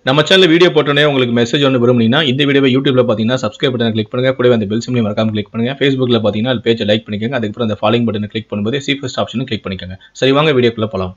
நம்ம channel video போட்டோன்னே உங்களுக்கு மெசேஜ் ஒன்று விரும்புனீங்கன்னா இந்த வீடியோவை யூடியூப்ல பார்த்தீங்கன்னா சப்ஸ்கிரைப் பட்டனை கிளிக் பண்ணுங்க கூடவே அந்த பெல் சிம்லையும் மறக்காம கிளிக் பண்ணுங்க ஃபேஸ்புக்ல பார்த்தீங்கன்னா அது பேஜை லைக் பண்ணிக்கோங்க அதுக்கப்புறம் அந்த ஃபாலோயிங் பட்டனை கிளிக் பண்ணும்போது சி ஃபர்ஸ்ட் ஆப்ஷனும் கிளிக் பண்ணிக்கோங்க சரி வாங்க வீடியோக்குள்ள போகலாம்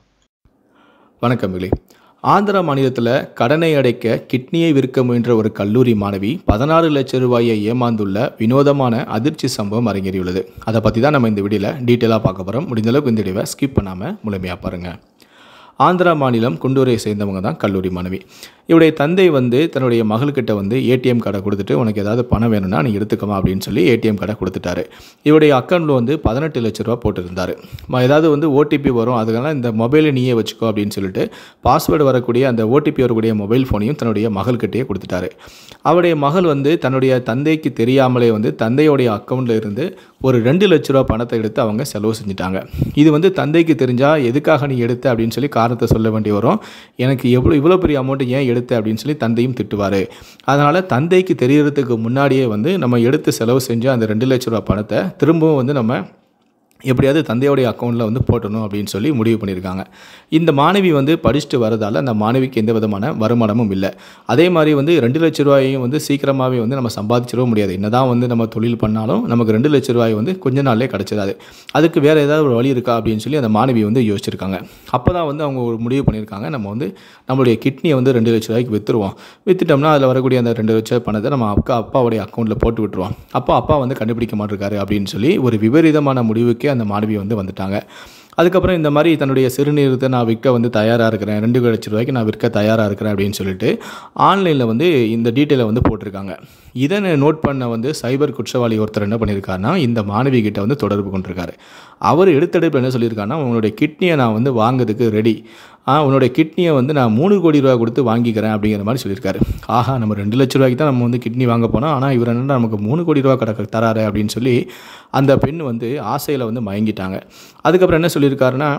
வணக்கம் விலை ஆந்திரா மாநிலத்தில் கடனை அடைக்க கிட்னியை விற்க முயன்ற ஒரு கல்லூரி மாணவி பதினாறு லட்சம் ரூபாயை ஏமாந்துள்ள வினோதமான அதிர்ச்சி சம்பவம் அரங்கேறியுள்ளது அதை பற்றி தான் நம்ம இந்த வீடியோவில் டீட்டெயிலாக பார்க்க போகிறோம் முடிந்த அளவுக்கு இந்த வீடியோவை ஸ்கிப் பண்ணாமல் முழுமையாக பாருங்கள் ஆந்திரா மாநிலம் குண்டூரை சேர்ந்தவங்க தான் கல்லூரி மாணவி இவருடைய தந்தை வந்து தன்னுடைய மகள்கிட்ட வந்து ஏடிஎம் கார்டை கொடுத்துட்டு உனக்கு ஏதாவது பணம் வேணும்னா நீ எடுத்துக்கமா அப்படின்னு சொல்லி ஏடிஎம் கார்டை கொடுத்துட்டாரு இவருடைய அக்கௌண்ட்டில் வந்து பதினெட்டு லட்ச ரூபா போட்டிருந்தாரு ம- ஏதாவது வந்து ஓடிபி வரும் அதுக்கெல்லாம் இந்த மொபைலை நீயே வச்சுக்கோ அப்படின்னு சொல்லிட்டு பாஸ்வேர்டு வரக்கூடிய அந்த ஓடிபி வரக்கூடிய மொபைல் ஃபோனையும் தன்னுடைய மகள்கிட்டயே கொடுத்துட்டாரு அவருடைய மகள் வந்து தன்னுடைய தந்தைக்கு தெரியாமலே வந்து தந்தையோடைய அக்கௌண்ட்டில் இருந்து ஒரு ரெண்டு லட்ச ரூபா பணத்தை எடுத்து அவங்க செலவு செஞ்சுட்டாங்க இது வந்து தந்தைக்கு தெரிஞ்சால் எதுக்காக நீ எடுத்த அப்படின்னு சொல்லி காரணத்தை சொல்ல வேண்டி வரும் எனக்கு எவ்வளோ இவ்வளோ பெரிய அமௌண்ட்டு ஏன் எடுத்த அப்படின்னு சொல்லி தந்தையும் திட்டுவார் அதனால் தந்தைக்கு தெரியறதுக்கு முன்னாடியே வந்து நம்ம எடுத்து செலவு செஞ்ச அந்த ரெண்டு லட்ச ரூபா பணத்தை திரும்பவும் வந்து நம்ம எப்படியாவது தந்தையோடைய அக்கௌண்ட்டில் வந்து போட்டணும் அப்படின்னு சொல்லி முடிவு பண்ணியிருக்காங்க இந்த மாணவி வந்து படிச்சுட்டு வரதால் அந்த மாணவிக்கு எந்த விதமான வருமானமும் இல்லை அதே மாதிரி வந்து ரெண்டு லட்ச ரூபாயையும் வந்து சீக்கிரமாகவே வந்து நம்ம சம்பாதிச்சிடவும் முடியாது என்னதான் வந்து நம்ம தொழில் பண்ணாலும் நமக்கு ரெண்டு லட்ச ரூபாய் வந்து கொஞ்ச நாள்லேயே கிடச்சிடாது அதுக்கு வேறு ஏதாவது ஒரு வழி இருக்கா அப்படின்னு சொல்லி அந்த மாணவி வந்து யோசிச்சிருக்காங்க அப்போ தான் வந்து அவங்க ஒரு முடிவு பண்ணியிருக்காங்க நம்ம வந்து நம்மளுடைய கிட்னியை வந்து ரெண்டு லட்ச ரூபாய்க்கு விற்றுருவோம் விற்றுட்டோம்னா அதில் வரக்கூடிய அந்த ரெண்டு லட்ச பணத்தை நம்ம அக்கா அப்பாவுடைய அக்கௌண்ட்டில் போட்டு விட்டுருவோம் அப்போ அப்பா வந்து கண்டுபிடிக்க மாட்டிருக்காரு அப்படின்னு சொல்லி ஒரு விபரீதமான முடிவுக்கே அந்த மாணவி வந்து வந்துட்டாங்க அதுக்கப்புறம் இந்த மாதிரி தன்னுடைய சிறுநீரத்தை நான் விற்க வந்து தயாராக இருக்கிறேன் ரெண்டு லட்ச ரூபாய்க்கு நான் விற்க தயாராக இருக்கிறேன் அப்படின்னு சொல்லிட்டு ஆன்லைனில் வந்து இந்த டீட்டெயிலை வந்து போட்டிருக்காங்க இதனை நோட் பண்ண வந்து சைபர் குற்றவாளி ஒருத்தர் என்ன பண்ணியிருக்காருன்னா இந்த மாணவி கிட்ட வந்து தொடர்பு கொண்டிருக்காரு அவர் எடுத்தெடுப்பு என்ன சொல்லியிருக்காருன்னா உன்னுடைய கிட்னியை நான் வந்து வாங்குறதுக்கு ரெடி ஆ உன்னுடைய கிட்னியை வந்து நான் மூணு கோடி ரூபா கொடுத்து வாங்கிக்கிறேன் அப்படிங்கிற மாதிரி சொல்லியிருக்காரு ஆஹா நம்ம ரெண்டு லட்ச ரூபாய்க்கு தான் நம்ம வந்து கிட்னி வாங்க போனோம் ஆனால் இவர் என்ன நமக்கு மூணு கோடி ரூபா கடக்க தராரு அப்படின்னு சொல்லி அந்த பெண் வந்து ஆசையில் வந்து மயங்கிட்டாங்க அதுக்கப்புறம் என்ன சொல்லியிருக்காருன்னா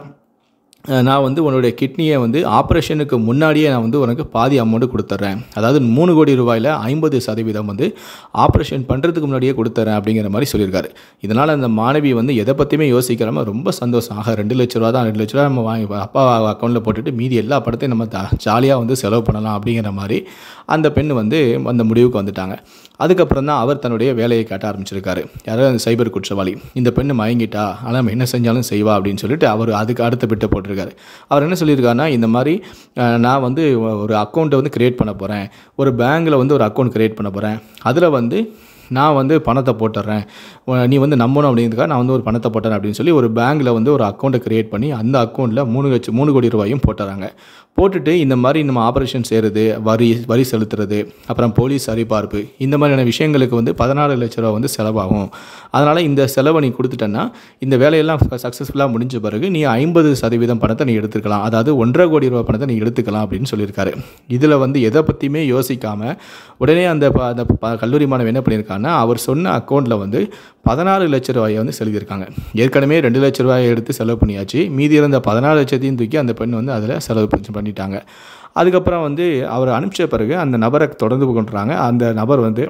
அஹ் நான் வந்து உன்னுடைய கிட்னியை வந்து ஆப்ரேஷனுக்கு முன்னாடியே நான் வந்து உனக்கு பாதி அமௌண்ட்டு கொடுத்துட்றேன் அதாவது மூணு கோடி ரூபாயில் ஐம்பது சதவீதம் வந்து ஆப்ரேஷன் பண்ணுறதுக்கு முன்னாடியே கொடுத்துட்றேன் அப்படிங்கிற மாதிரி சொல்லியிருக்காரு இதனால் அந்த மாணவி வந்து எதை பற்றியுமே யோசிக்காம ரொம்ப சந்தோஷம் ஆக ரெண்டு லட்ச ரூபா தான் ரெண்டு லட்ச ரூபா நம்ம வாங்கி அப்பா அக்கௌண்ட்டில் போட்டுட்டு மீதி எல்லா படத்தையும் நம்ம ஜாலியாக வந்து செலவு பண்ணலாம் அப்படிங்கிற மாதிரி அந்த பெண் வந்து அந்த முடிவுக்கு வந்துட்டாங்க அதுக்கப்புறம் தான் அவர் தன்னுடைய வேலையை காட்ட ஆரம்பிச்சிருக்காரு யாராவது அந்த சைபர் குற்றவாளி இந்த பெண்ணு மயங்கிட்டா ஆனால் நம்ம என்ன செஞ்சாலும் செய்வா அப்படின்னு சொல்லிட்டு அவர் அதுக்கு அடுத்த பிட்டை போட்டிருக்காரு அவர் என்ன சொல்லியிருக்காருன்னா இந்த மாதிரி அஹ், நான் வந்து ஒரு அக்கௌண்ட்டை வந்து கிரியேட் பண்ண போகிறேன் ஒரு பேங்க்கில் வந்து ஒரு அக்கௌண்ட் கிரியேட் பண்ண போகிறேன் அதில் வந்து நான் வந்து பணத்தை போட்டுடுறேன் உ- நீ வந்து நம்பணும் அப்படிங்கிறதுக்காக நான் வந்து ஒரு பணத்தை போட்டுறேன் அப்படின்னு சொல்லி ஒரு பேங்க்கில் வந்து ஒரு அக்கௌண்ட்டை கிரியேட் பண்ணி அந்த அக்கௌண்ட்டில் மூணு லட்சம் மூணு கோடி ரூபாயும் போட்டுறாங்க போட்டுட்டு இந்த மாதிரி நம்ம ஆப்ரேஷன் செய்கிறது வரி வரி செலுத்துறது அப்புறம் போலீஸ் சரிபார்ப்பு இந்த மாதிரியான விஷயங்களுக்கு வந்து பதினாறு லட்ச ரூபா வந்து செலவாகும் அதனால் இந்த செலவை நீ கொடுத்துட்டேன்னா இந்த வேலையெல்லாம் சக்ஸஸ்ஃபுல்லாக முடிஞ்ச பிறகு நீ ஐம்பது சதவீதம் பணத்தை நீ எடுத்துக்கலாம் அதாவது ஒன்றரை கோடி ரூபா பணத்தை நீ எடுத்துக்கலாம் அப்படின்னு சொல்லியிருக்காரு இதில் வந்து எதை பற்றியுமே யோசிக்காமல் உடனே அந்த ப- அந்த ப- கல்லூரி மாணவன் என்ன பண்ணியிருக்காங்கன்னா அவர் சொன்ன அக்கௌண்ட்டில் வந்து பதினாறு லட்ச ரூபாயை வந்து செலுத்தியிருக்காங்க ஏற்கனவே ரெண்டு லட்ச ரூபாயை எடுத்து செலவு பண்ணியாச்சு மீதி இருந்த பதினாறு லட்சத்தையும் தூக்கி அந்த பெண் வந்து அதில் செலவு பண்ணி- பண்ணிட்டாங்க அதுக்கப்புறம் வந்து அவர் அனுப்பிச்ச பிறகு அந்த நபரை தொடர்ந்து கொண்டுறாங்க அந்த நபர் வந்து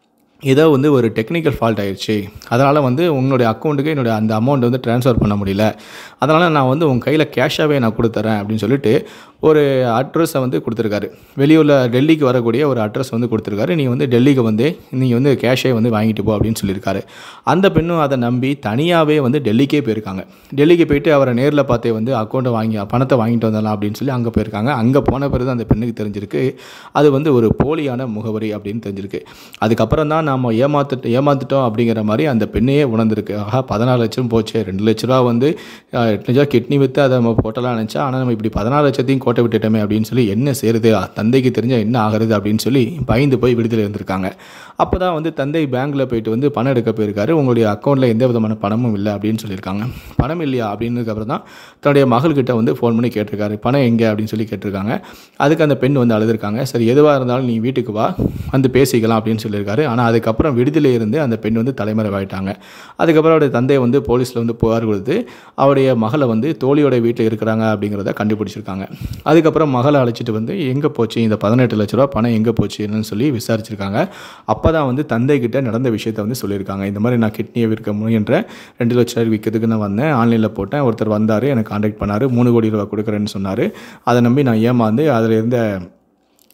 ஏதோ வந்து ஒரு டெக்னிக்கல் ஃபால்ட் ஆயிடுச்சு அதனால் வந்து உங்களுடைய அக்கௌண்ட்டுக்கு என்னுடைய அந்த அமௌண்ட் வந்து ட்ரான்ஸ்ஃபர் பண்ண முடியல அதனால் நான் வந்து உங்கள் கையில் கேஷாகவே நான் கொடுத்துறேன் அப்படின்னு சொல்லிட்டு ஒரு அட்ரஸை வந்து கொடுத்துருக்காரு வெளியூரில் டெல்லிக்கு வரக்கூடிய ஒரு அட்ரஸ் வந்து கொடுத்துருக்காரு நீ வந்து டெல்லிக்கு வந்து நீங்கள் வந்து கேஷே வந்து வாங்கிட்டு போ அப்படின்னு சொல்லியிருக்காரு அந்த பெண்ணும் அதை நம்பி தனியாகவே வந்து டெல்லிக்கே போயிருக்காங்க டெல்லிக்கு போயிட்டு அவரை நேரில் பார்த்தே வந்து அக்கௌண்ட்டை வாங்கி பணத்தை வாங்கிட்டு வந்தலாம் அப்படின்னு சொல்லி அங்கே போயிருக்காங்க அங்கே போன பிறகு அந்த பெண்ணுக்கு தெரிஞ்சிருக்கு அது வந்து ஒரு போலியான முகவரி அப்படின்னு தெரிஞ்சிருக்கு அதுக்கப்புறம் தான் நாம் ஏமாத்துட்டு ஏமாத்துட்டோம் அப்படிங்கிற மாதிரி அந்த பெண்ணையே உணர்ந்திருக்கு ஆஹா பதினாறு லட்சம் போச்சு ரெண்டு லட்ச ரூபா வந்து அஹ், நிஜா கிட்னி விற்று அதை நம்ம போட்டலாம் நினச்சா ஆனால் நம்ம இப்படி பதினாறு லட்சத்தையும் கோட்டை விட்டுட்டோமே அப்படின்னு சொல்லி என்ன செய்யுது தந்தைக்கு தெரிஞ்சால் என்ன ஆகுறது அப்படின்னு சொல்லி பயந்து போய் விடுதலை இருந்திருக்காங்க அப்போ தான் வந்து தந்தை பேங்க்கில் போயிட்டு வந்து பணம் எடுக்க போயிருக்காரு உங்களுடைய அக்கௌண்ட்டில் எந்த விதமான பணமும் இல்லை அப்படின்னு சொல்லியிருக்காங்க பணம் இல்லையா அப்படின்னதுக்கப்புறம் தான் தன்னுடைய மகள்கிட்ட வந்து ஃபோன் பண்ணி கேட்டிருக்காரு பணம் எங்கே அப்படின்னு சொல்லி கேட்டிருக்காங்க அதுக்கு அந்த பெண் வந்து அழுதுருக்காங்க சரி எதுவாக இருந்தாலும் நீ வீட்டுக்கு வா வந்து பேசிக்கலாம் அப்படின்னு சொல்லியிருக்காரு ஆனால் அதுக்கப்புறம் விடுதலை இருந்து அந்த பெண் வந்து தலைமறைவாயிட்டாங்க அதுக்கப்புறம் அவருடைய தந்தை வந்து போலீஸில் வந்து புகார் கொடுத்து அவருடைய மகளை வந்து தோழியோட வீட்டில் இருக்கிறாங்க அப்படிங்கிறத கண்டுபிடிச்சிருக்காங்க அதுக்கப்புறம் மகளை அழைச்சிட்டு வந்து எங்கே போச்சு இந்த பதினெட்டு லட்ச ரூபா பணம் எங்கே போச்சு என்னன்னு சொல்லி விசாரிச்சிருக்காங்க அப்போ தான் வந்து தந்தை கிட்ட நடந்த விஷயத்தை வந்து சொல்லியிருக்காங்க இந்த மாதிரி நான் கிட்னியை விற்க முயன்ற ரெண்டு லட்ச ரூபாய் விற்கிறதுக்கு நான் வந்தேன் ஆன்லைனில் போட்டேன் ஒருத்தர் வந்தார் எனக்கு காண்டாக்ட் பண்ணார் மூணு கோடி ரூபா கொடுக்குறேன்னு சொன்னார் அதை நம்பி நான் ஏமாந்து அதில் இருந்த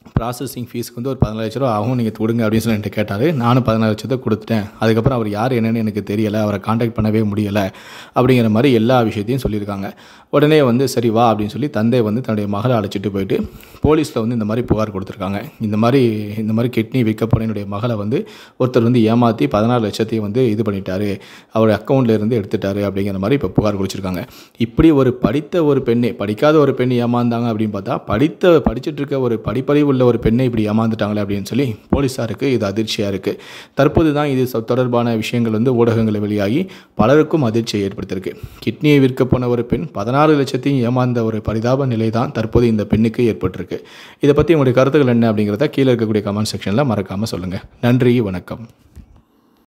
ப்ராசஸிங் ஃபீஸ்க்கு வந்து ஒரு பதினாலு லட்ச ரூபா ஆகும் நீங்கள் கொடுங்க அப்படின்னு சொல்லி என்கிட்ட கேட்டார் நானும் பதினாலு லட்சத்தை கொடுத்துட்டேன் அதுக்கப்புறம் அவர் யார் என்னன்னு எனக்கு தெரியலை அவரை காண்டாக்ட் பண்ணவே முடியலை அப்படிங்கிற மாதிரி எல்லா விஷயத்தையும் சொல்லியிருக்காங்க உடனே வந்து சரி வா அப்படின்னு சொல்லி தந்தை வந்து தன்னுடைய மகளை அழைச்சிட்டு போயிட்டு போலீஸில் வந்து இந்த மாதிரி புகார் கொடுத்துருக்காங்க இந்த மாதிரி இந்த மாதிரி கிட்னி விற்கப்போன என்னுடைய மகளை வந்து ஒருத்தர் வந்து ஏமாற்றி பதினாறு லட்சத்தையும் வந்து இது பண்ணிட்டாரு அவர் அக்கௌண்ட்ல இருந்து எடுத்துட்டாரு அப்படிங்கிற மாதிரி இப்போ புகார் கொடுத்துருக்காங்க இப்படி ஒரு படித்த ஒரு பெண்ணை படிக்காத ஒரு பெண் ஏமாந்தாங்க அப்படின்னு பார்த்தா படித்த படிச்சுட்டு இருக்க ஒரு படிப்பறிவு உள்ள ஒரு பெண்ணை இப்படி ஏமாந்துட்டாங்களே அப்படின்னு சொல்லி போலீஸாருக்கு இது அதிர்ச்சியாக இருக்குது தற்போது தான் இது சொ- தொடர்பான விஷயங்கள் வந்து ஊடகங்களில் வெளியாகி பலருக்கும் அதிர்ச்சியை ஏற்படுத்தியிருக்கு கிட்னியை விற்க போன ஒரு பெண் பதினாறு லட்சத்தையும் ஏமாந்த ஒரு பரிதாப நிலை தான் தற்போது இந்த பெண்ணுக்கு ஏற்பட்டிருக்கு இதை பற்றி உங்களுடைய கருத்துக்கள் என்ன அப்படிங்கிறத கீழே இருக்கக்கூடிய கமெண்ட் செக்ஷனில் மறக்காமல் சொல்லுங்கள் நன்றி வணக்கம்